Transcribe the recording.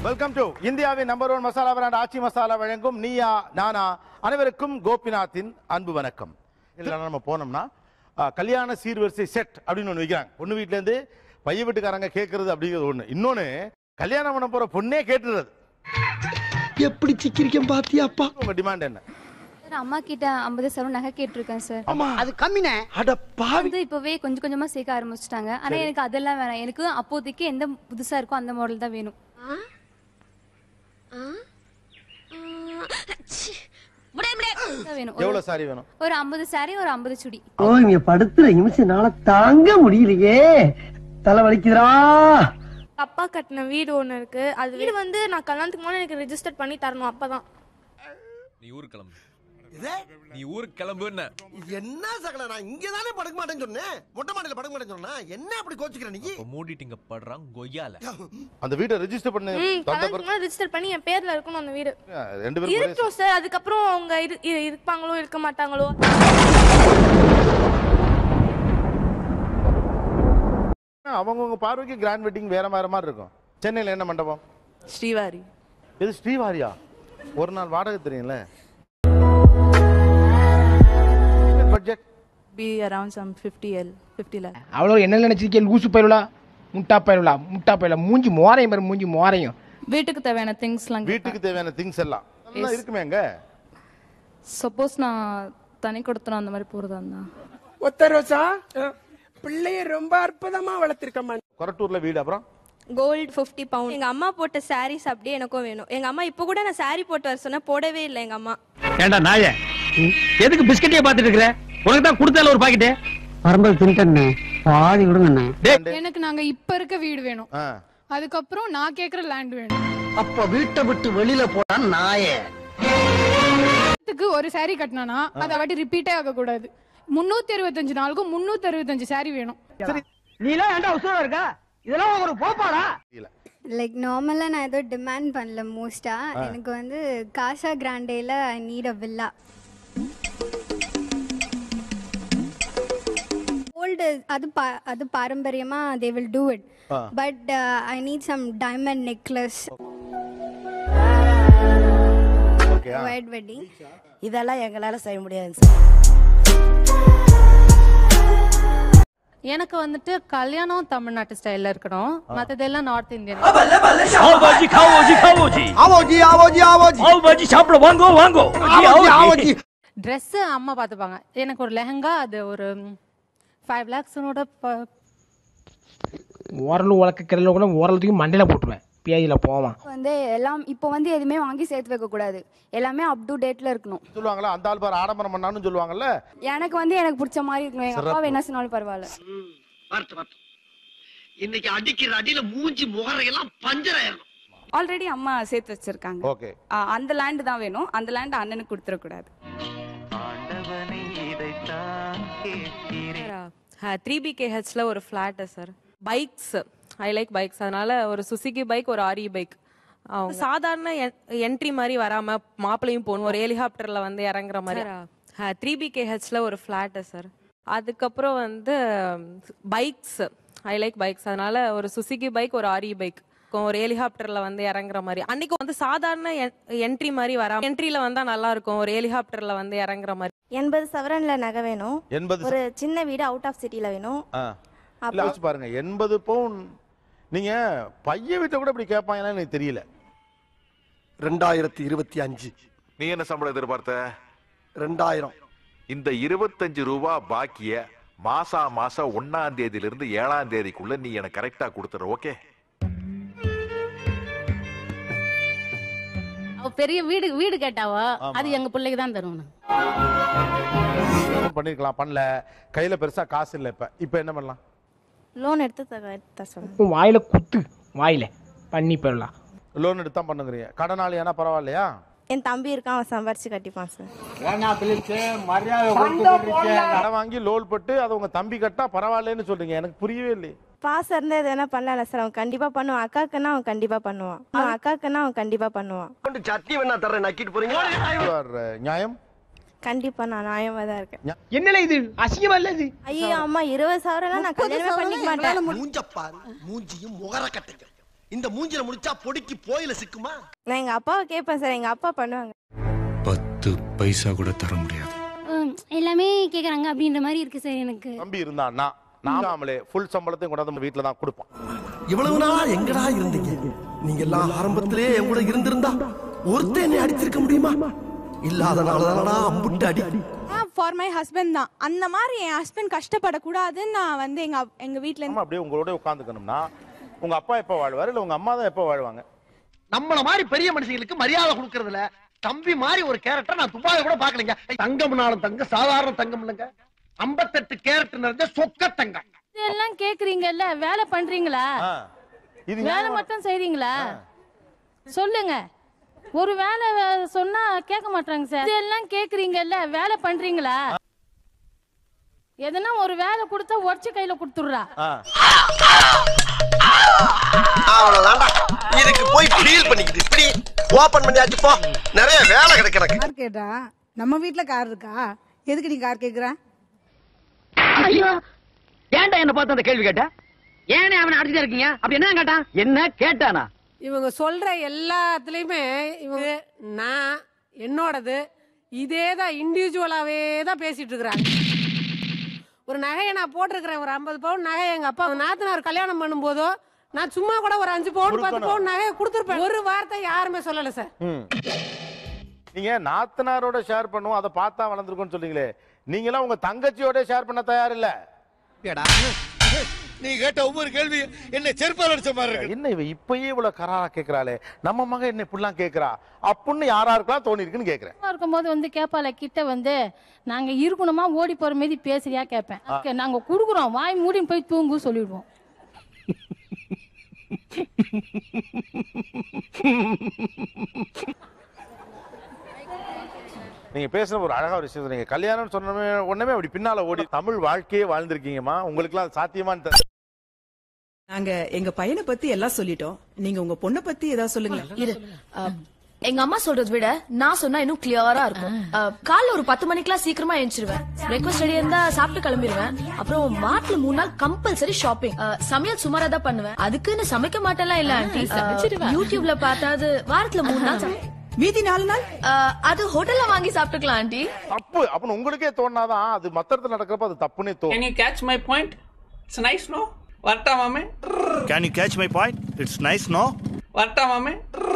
Welcome to இந்தியாவின் number one masala brand Aachi Masala வழங்கும் நீயா நானா அனைவருக்கும் கோபிநாத்தின் அன்பு வணக்கம் இல்லைன்னா நம்ம போனோம்னா ஆ, கல்யாண சீர்வரிசை செட் அப்படின்னு ஒன்று வைக்கிறாங்க பொண்ணு வீட்ல இருந்து பைய வீட்டுக்காரங்க கேட்கறது அப்படிங்கிறது ஒண்ணு இன்னொன்னு கல்யாணம் பண்ண போற பொண்ணே கேட்டுறது எப்படி சிக்கிரிக்கம் பாத்தியாப்பா உங்க டிமாண்ட் என்ன சார் அம்மா கிட்ட ஐம்பது சவரம் நகை கேட்டிருக்கேன் சார் அது கம்மினே அட பாவி வந்து இப்பவே கொஞ்சம் கொஞ்சமா சேர்க்க ஆரம்பிச்சிட்டாங்க ஆனா எனக்கு அதெல்லாம் வேணாம் எனக்கு அப்போதைக்கு எந்த புதுசா இருக்கோ அந்த மாடல் தான் வேணும் தான் வேணும் ஒரு- எவ்வளவு சாரி வேணும் ஒரு ஐம்பது saree ஒரு ஐம்பது சுடி ஓ இங்க படுத்துற நிமிஷம்னால தாங்க முடியலையே தலை வலிக்குதுடா அப்பா கட்டின வீடு ஒன்று இருக்கு அது வீடு வந்து நான் கல்யாணத்துக்கு முன்னாடி எனக்கு ரெஜிஸ்டர் பண்ணி தரணும் அப்பதான் நீ ஊருக்கு கிளம்பு நீ ஊருக்கு கிளம்புன்ன என்ன சகல நான் இங்க தானே படுக்க மாட்டேன்னு சொன்னேன் மொட்டை மாடியில படுக்க மாட்டேன்னு சொன்னா என்ன அப்படி கோச்சுக்கிற நீ இப்ப மூடிட்டிங்க படுறான் கொய்யால அந்த வீட்டை ரெஜிஸ்டர் பண்ண ம் தந்த கல்யாணத்துக்கு பிறகு முன்னாடி ரெஜிஸ்டர் பண்ணி என் பேர்ல இருக்கணும் அந்த வீடு ஆ, ரெண்டு பேரும் ஒரே இருக்கட்டும் சார் அதுக்கப்புறம் அவங்க இரு- இரு- இருப்பாங்களோ இருக்க மாட்டாங்களோ அவங்கவுங்க பார்வைக்கு கிராண்ட் வெட்டிங் வேற வேற மாதிரி இருக்கும் சென்னையில என்ன மண்டபம் ஸ்ரீவாரி இது ஸ்ரீவாரியா ஒரு நாள் வாடகை தெரியும்ல budget be around some fifty L fifty lakh அவ்வளோ என்ன நினைச்சிருக்கே லூசு பயிலுலா முட்டா பயிலுலா முட்டா பயில மூஞ்சி மோரையும் பாரு மூஞ்சி மோரையும் வீட்டுக்கு தேவையான திங்ஸ்லாம் வீட்டுக்கு தேவையான திங்ஸ் எல்லாம் அதெல்லாம் இருக்குமே அங்க சப்போஸ் நான் தனி கொடுத்தனும் அந்த மாதிரி போறதா இருந்தா ஒத்த ரோசா பிள்ளைய ரொம்ப அற்புதமா வளர்த்திருக்கம்மா கொரட்டூர்ல வீடு அப்புறம் கோல்டு ஃபிஃப்டி பவுண்ட் எங்க அம்மா போட்ட சாரீஸ் அப்படியே எனக்கும் வேணும் எங்க அம்மா இப்போ கூட நான் சாரி போட்டு வர சொன்னா போடவே இல்லை எங்க அம்மா ஏண்டா நாய எதுக்கு பிஸ்கட்டே பார்த்துட்டு இருக்கிற உனக்கு தான் கொடுத்தால ஒரு பாக்கெட்டு வரும்போது தின்ட்டே பாதி விடுங்கண்ணே எனக்கு நாங்க இப்ப இருக்க வீடு வேணும் ஆ. அதுக்கப்புறம் நான் கேக்குற லேண்ட் வேணும் அப்ப வீட்டை விட்டு வெளியில போடா நாயே இதுக்கு ஒரு saree கட்டினானா அதை வாட்டி ரிப்பீட்டே ஆக கூடாது முன்னூத்தி அறுபத்தஞ்சு நாளுக்கும் முன்னூத்தி அறுபத்தஞ்சு saree வேணும் நீ எல்லாம் ஏன்டா உசுரா இருக்கா இதெல்லாம் ஒரு போப்பாடா இல்ல லைக் நார்மலா நான் ஏதோ டிமாண்ட் பண்ணல மோஸ்டா எனக்கு வந்து காசா கிராண்டேல I need a villa old அது பா- அது பாரம்பரியமா they will do it ah. But I need some diamond necklace okay white wedding இதெல்லாம் எங்களால செய்ய முடியாது சார் எனக்கு வந்துட்டு கல்யாணம் தமிழ்நாட்டு ஸ்டைல்ல இருக்கணும் மத்ததெல்லாம் நார்த் இந்தியன் ஆவோஜி ஆவோஜி ஆவோஜி சாப்பிட வாங்கோ வாங்கோ ஆவோஜி ஆவோஜி Dress அம்மா பார்த்துப்பாங்க எனக்கு ஒரு லெஹங்கா அது ஒரு ஃபைவ் லேக்ஸனோட ஓரல் உலக்க கிடல கூட ஓரளத்துக்கு மண்டையில போட்டுருவேன் பேஜில் போவான் வந்து எல்லாம் இப்போ வந்து எதுவுமே வாங்கி சேர்த்து வைக்க கூடாது எல்லாமே அப் டு டேட்ல இருக்கணும் சொல்லுவாங்களா அந்த ஆள் பாரு ஆடம்பரம் பண்ணான்னு சொல்லுவாங்கல்ல எனக்கு வந்து எனக்கு பிடிச்ச மாதிரி இருக்கணும் எங்க அப்பா என்ன சொன்னாலும் பரவாயில்ல பார்த்து பார்த்து இன்னைக்கு அடிக்கிற அடியில மூஞ்சி முகரையெல்லாம் பஞ்சர் ஆயிரும் ஆல்ரெடி அம்மா சேர்த்து வச்சிருக்காங்க ஓகே ஆ, அந்த லேண்ட் தான் வேணும் அந்த லேண்ட் அண்ணனுக்கு கொடுத்துடக்கூடாது த்ரீ பிகேஹெச்ல ஒரு flat sir bikes I like bikes அதனால ஒரு சுசுகி பைக் ஒரு ஆரி பைக் அவங்க சாதாரண என்ட்ரி மாதிரி வராம மாப்பிளையும் போகணும் ஒரு ஹெலிகாப்டர்ல வந்து இறங்குற மாதிரி த்ரீ பிகேஹெச்ல ஒரு ஃபிளாட் சார் அதுக்கப்புறம் வந்து பைக்ஸ் ஐ லைக் பைக்ஸ் அதனால ஒரு சுசுகி பைக் ஒரு ஆரி பைக் ஒரு ஹெலிகாப்டர்ல வந்து இறங்குற மாதிரி அன்னைக்கு வந்து சாதாரண என்ட்ரி மாதிரி வர என்ட்ரில வந்தா நல்லா இருக்கும் ஒரு ஹெலிகாப்டர்ல வந்து இறங்குற மாதிரி எண்பது சவரன்ல நகை வேணும் எண்பது ஒரு சின்ன வீடு அவுட் ஆஃப் சிட்டில வேணும் ஆ. இல்ல யோசிச்சு பாருங்க எண்பது பவுன் நீங்க பையன் வீட்டை கூட இப்படி கேட்பாங்கன்னா எனக்கு தெரியல ரெண்டாயிரத்தி இருபத்தி அஞ்சு நீ என்ன சம்பளம் எதிர்பார்த்த ரெண்டாயிரம் இந்த இருபத்தஞ்சு ரூபா பாக்கிய மாசா மாசம் ஒன்னாம் தேதியில இருந்து ஏழாம் தேதிக்குள்ள நீ எனக்கு கரெக்டா கொடுத்துற ஓகே அவ பெரிய வீடு வீடு கேட்டாவா அது எங்க பிள்ளைக்கு தான் தருவேன் பண்ணிருக்கலாம் பண்ணல கையில பெருசா காசு இல்ல இப்ப இப்ப என்ன பண்ணலாம் லோன் எடுத்து தர- தர சொல்லுங்க வாயில குத்து வாயில பண்ணி போயிடலாம் லோன் எடுத்தா பண்ணுங்கிறீங்க கடனாளி ஏன்னா பரவாயில்லையா என் தம்பி இருக்கான் அவன் சம்பாரிச்சு கட்டிப்பான் சார் கடன் வாங்கி லோன் போட்டு அதை உங்க தம்பி கட்டா பரவாயில்லைன்னு சொல்றீங்க எனக்கு புரியவே இல்லையே பாசம் இருந்தா எது வேணா பண்ணலாம் சார் அவன் கண்டிப்பா பண்ணுவான் அக்காக்குன்னா அவன் கண்டிப்பா பண்ணுவான் அவன் அக்காக்குன்னா அவன் கண்டிப்பா பண்ணுவான் கொண்டு சட்னி வேணா தர்றேன் நக்கிட்டு போறீங்க You are, uh, நியாயம் கண்டிப்பா நான் நியாயமா தான் இருக்கேன் என்னல இது அசிங்கமா இல்ல இது ஐயோ அம்மா இருபது சவரம் நான் கல்யாணமே பண்ணிக்க மாட்டேன் மூஞ்ச பாரு மூஞ்சியும் முகர கட்டையும் இந்த மூஞ்சில முடிச்சா பொடிக்கு போயில சிக்குமா நான் எங்க அப்பாவை கேட்பேன் சார் எங்க அப்பா பண்ணுவாங்க பத்து பைசா கூட தர முடியாது எல்லாமே கேக்குறாங்க அப்படின்ற மாதிரி இருக்கு சார் எனக்கு தம்பி இருந்தான்னா நாமளே ஃபுல் சம்பளத்தையும் கொண்டாந்து வீட்டுல தான் கொடுப்போம் இவ்வளவு நாளா எங்கடா இருந்தீங்க நீங்க எல்லாம் ஆரம்பத்திலே என் கூட இருந்திருந்தா ஒருத்தன் என்னை அடிச்சிருக்க முடியுமா இல்லாதனாலதானடா அம்புட்டு அடி ஃபார் மை ஹஸ்பண்ட் தான் அந்த மாதிரி என் ஹஸ்பண்ட் கஷ்டப்படக்கூடாதுன்னு நான் வந்து எங்க எங்க வீட்ல நம்ம அப்படியே உங்களோட உட்காந்துக்கணும்னா உங்க அப்பா எப்ப வாழ்வாரு இல்ல உங்க அம்மா தான் எப்ப வாழ்வாங்க நம்மள மாதிரி பெரிய மனுஷங்களுக்கு மரியாதை கொடுக்கறதுல தம்பி மாதிரி ஒரு கேரக்டர் நான் துபாயில கூட பாக்கலங்க தங்கம்னாலும் தங்கம் சாதாரண தங்கம் இல்லைங்க ஐம்பத்தெட்டு கேரட் நிறைஞ்ச சொக்க தங்கம் இதெல்லாம் கேக்குறீங்கல்ல வேலை பண்றீங்களா ஆ. இது வேலை நியாயமா- மட்டும் செய்றீங்களா சொல்லுங்க ஒரு வேலை வே- சொன்னா கேட்க மாட்டாங்க சார் இதெல்லாம் கேக்குறீங்கல்ல வேலை பண்றீங்களா எதனா ஒரு வேலை கொடுத்தா உடச்சு கையில கொடுத்துடுறா ஆ. அவ்வளவுதான்டா இதுக்கு போய் ஃபீல் பண்ணிக்கிட்டு இப்படி ஓபன் பண்ணியாச்சு போ நிறைய வேலை கிடக்கு எனக்கு கார் கேட்டா நம்ம வீட்ல கார் இருக்கா எதுக்கு நீ கார் கேக்குற ஐயோ ஏன்டா என்ன பார்த்து அந்த கேள்வி கேட்ட ஏனே அவனை அடிச்சுட்டே இருக்கீங்க அப்படி என்ன கேட்டான் என்ன கேட்டானா இவங்க சொல்ற எல்லாத்துலயுமே இவங்க நான் என்னோடது இதே தான் இண்டிவிஜுவலாவே தான் பேசிட்டு இருக்கிறாங்க ஒரு நகையை நான் போட்டிருக்கிறேன் ஒரு ஐம்பது பவுன் நகை எங்க அப்பா நாத்தனார் கல்யாணம் பண்ணும்போதோ நான் சும்மா கூட ஒரு அஞ்சு பவுன் பத்து கொடுக்கணும். பவுன் நகையை கொடுத்துருப்பேன் ஒரு வார்த்தை யாருமே சொல்லல சார் ம். நீங்க நாத்தனாரோட ஷேர் பண்ணுவோம் அதை பார்த்தா வளர்ந்துருக்கும்னு சொல்றீங்களே நீங்களாம் உங்க தங்கச்சியோட ஷேர் பண்ண தயார் இல்ல நீ கேட்ட ஒவ்வொரு கேள்வி என்ன செருப்பால் அடிச்ச மாதிரி இருக்கு என்ன இவ இப்பயே இவ்வளவு கராரா கேக்குறாளே நம்ம மக என்ன இப்படிலாம் கேக்குறா அப்புன்னு யாரா இருக்கலாம் தோணி இருக்குன்னு கேக்குறேன் இருக்கும்போது வந்து கேப்பால கிட்ட வந்து நாங்க இருக்கணுமா ஓடி போற மாதிரி பேசுறியா கேட்பேன் Okay, நாங்க குடுக்குறோம் வாய் மூடின்னு போய் தூங்கு சொல்லிடுவோம் நீங்க பேசுன ஒரு அழகா ஒரு விஷயம் சொன்னீங்க கல்யாணம் சொன்னமே உடனே அப்படி பின்னால ஓடி தமிழ் வாழ்க்கையே வாழ்ந்திருக்கீங்கம்மா உங்களுக்குலாம் அது சாத்தியமான்னு தெரியல. நாங்க எங்க பையனை பத்தி எல்லாம் சொல்லிட்டோம் நீங்க உங்க பொண்ணை பத்தி ஏதாவது சொல்லுங்களேன் இரு அஹ், எங்க அம்மா சொல்றதை விட நான் சொன்னா இன்னும் கிளியரா இருக்கும் அஹ், காலைல ஒரு பத்து மணிக்கெல்லாம் சீக்கிரமா எழுந்திருவேன் பிரேக்ஃபாஸ்ட் ரெடி இருந்தா சாப்பிட்டு கிளம்பிடுவேன் அப்புறம் மாட்டுல மூணு நாள் கம்பல்சரி ஷாப்பிங் சமையல் சுமாரா தான் பண்ணுவேன் அதுக்குன்னு சமைக்க மாட்டேன்லாம் இல்ல ஆண்டி அஹ், யூடியூப்ல பார்த்தாது வாரத்துல மூணு நாள் சமை- மீதி நாலு நாள் அஹ், அது ஹோட்டல்ல வாங்கி சாப்பிட்டுக்கலாம் ஆண்டி தப்பு அப்படின்னு உங்களுக்கே தோணாதான் அது மத்த இடத்துல நடக்கிறப்ப அது தப்புன்னே தோணும் you catch my point? It's nice, no? வரட்டா மாமே can you catch my point it's nice no வரட்டா மாமே